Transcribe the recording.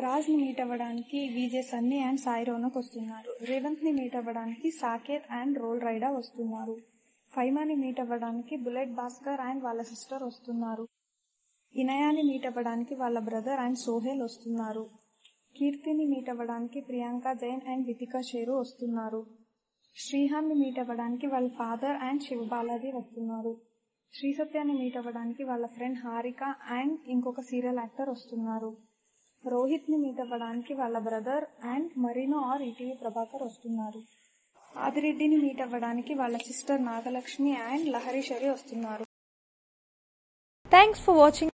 రాజ్ ని మీట్ అవ్వడానికి VJ Sunny and Sai Ronak వస్తున్నారు రేవంత్ ని మీట్ అవ్వడానికి సాకేత్ అండ్ రోల్ రైడా వస్తున్నారు ఫైమాని మీట్ అవ్వడానికి బుల్లెట్ భాస్కర్ అండ్ వాళ్ళ సిస్టర్ వస్తున్నారు ఇనయాని మీట్ అవ్వడానికి వాళ్ళ బ్రదర్ అండ్ సోహెల్ వస్తున్నారు కీర్తిని మీట్ అవ్వడానికి ప్రియాంక జైన్ అండ్ వితికా షేరు వస్తున్నారు శ్రీహాన్ ని మీట్ అవ్వడానికి వాళ్ళ ఫాదర్ అండ్ శివబాలాజీ వస్తున్నారు శ్రీ సత్యాన్ని మీట్ అవ్వడానికి వాళ్ళ ఫ్రెండ్ హారిక అండ్ ఇంకొక సీరియల్ యాక్టర్ వస్తున్నారు రోహిత్ ని మీట్ అవ్వడానికి వాళ్ళ బ్రదర్ అండ్ మరీనో ఆర్ ఈటీవీ ప్రభాకర్ వస్తున్నారు ఆదిరెడ్డిని మీట్ అవ్వడానికి వాళ్ళ సిస్టర్ నాగలక్ష్మి అండ్ లహరీశ్వరి వస్తున్నారు Thanks for watching.